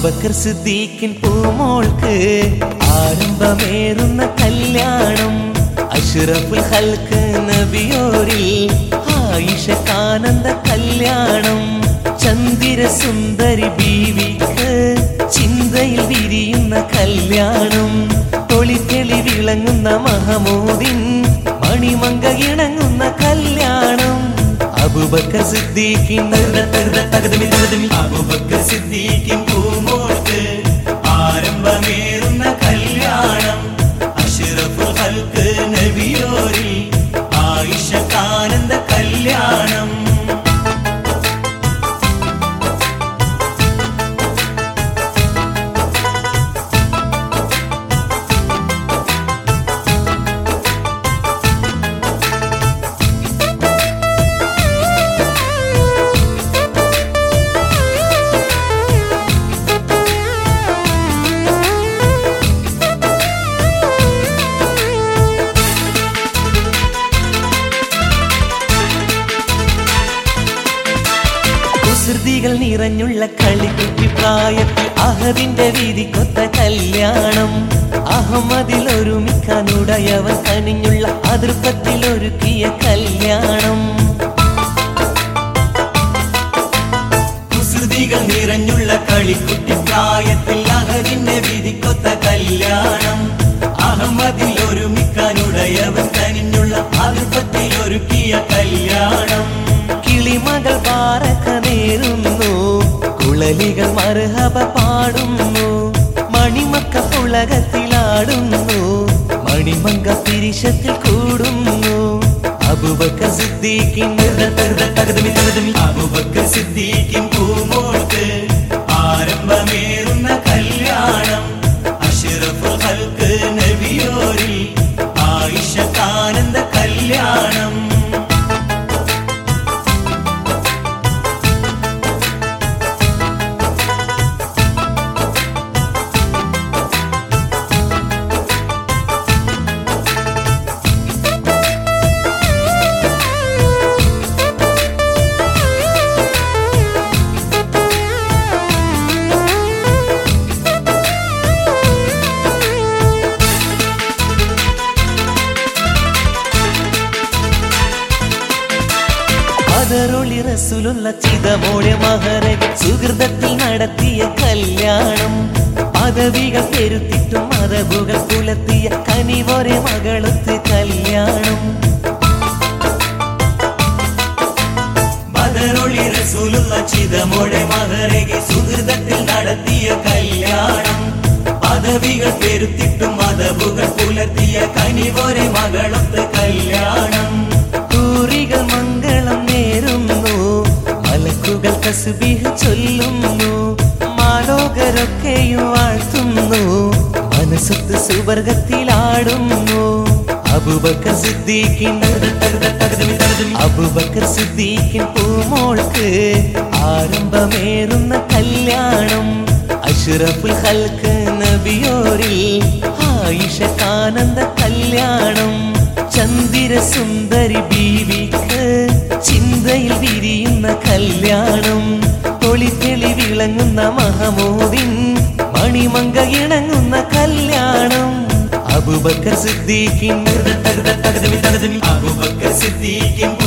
അബൂബക്കർ സിദ്ദീഖിൻ പൂമോൾക്ക് ആരംഭമേറുന്ന കല്യാണം അഷ്റഫുൽ ഹൽക്ക് നബിയോരിൽ ആയിഷക്കാനന്ദ കല്യാണം ചന്ദിര സുന്ദരി ബീവിക്ക് ചിന്തയിൽ വിരിയുന്ന കല്യാണം തൊളിത്തെളി വിളങ്ങുന്ന മഹമൂദിൻ മണിമങ്ക ഇണങ്ങുന്ന കല്യാണം അബൂബക്കർ സിദ്ദീഖിൻ അബൂബക്കർ സിദ്ദീഖിൻ പൂമോൾക്ക് ആരംഭമേറുന്ന കല്യാണം അഷ്റഫുൽ ഹൽക്ക് നബിയോരിൽ ആയിഷക്കാനന്ദ കല്യാണം കുസൃതികൾ നിറഞ്ഞുള്ള കളിക്കുട്ടി പ്രായത്തിൽ അഹദിന്റെ വീതി കൊത്ത കല്യാണം അഹമ്മദിൽ ഒരുമിക്കാനുടയവൻ കനിഞ്ഞുള്ള അതിർപ്പത്തിൽ ഒരുക്കിയ കല്യാണം കുസൃതികൾ നിറഞ്ഞുള്ള കളിക്കുട്ടി പ്രായത്തിൽ അഹരിന്റെ വിധിക്കൊത്ത കല്യാണം അഹമ്മദിൽ ഒരുമിക്കാനുടയവൻ കനിഞ്ഞുള്ള അതിർപ്പത്തിൽ ഒരുക്കിയ കല്യാണം കിളിമകൾ പാറക്ക നേരുന്നു കുളലികൾ മർഹബ പാടുന്നു മണിമക്ക പുളകത്തിലാടുന്നു മണിമങ്ക പിരിശത്തിൽ കൂടുന്നു അബുബക്കർ സിദ്ദീഖിൻ അബൂബക്കർ സിദ്ദീഖിൻ പൂമോൾക്ക് ആരംഭമേറുന്ന കല്യാണം അഷ്റഫുൽ ഹൽക്ക് നബിയോരിൽ ആയിഷക്കാനന്ദ കല്യാണം അതറൊളി റസൂലുള്ള ചിതമോടെ മഹരക സുഹൃതത്തിൽ നടത്തിയ കല്യാണം പദവികൾ പെരുത്തിട്ടും മതബുകൾ പുലർത്തിയ കനിവൊരെ മകളൊത്ത് കല്യാണം ബദറൊളി റസൂലുള്ള ചിതമോടെ മഹരകെ സുഹൃതത്തിൽ നടത്തിയ കല്യാണം പദവികൾ പെരുത്തിട്ടും മതബുകൾ പുലർത്തിയ കനിവൊരെ മകളൊത്ത് കല്യാണം കൂറികൾ മംഗളം നേരുന്നു മലക്കുകൾ തസ്ബീഹ് ചൊല്ലുന്നു മാലോകരൊക്കെയും വാഴ്ത്തുന്നു മനസ്സത്ത് സുവർഗത്തിലാടുന്നു അബുബക്കർ സിദ്ദീഖിൻ അബുബക്കർ സിദ്ദീഖിൻ പൂമോൾക്ക് ആരംഭമേറുന്ന കല്യാണം അഷ്റഫുൽ ഹൽക്ക് നബിയോരിൽ ആയിഷക്കാനന്ദ കല്യാണം ചന്ദിര സുന്ദരി ബീവിക്ക് ചിന്തയിൽ വിരിയുന്ന കല്യാണം തൊളിത്തെളി വിളങ്ങുന്ന മഹമൂദിൻ മണിമങ്ക ഇണങ്ങുന്ന കല്യാണം അബുബക്കർ സിദ്ദീഖിൻ അബൂബക്കർ സിദ്ദീഖിൻ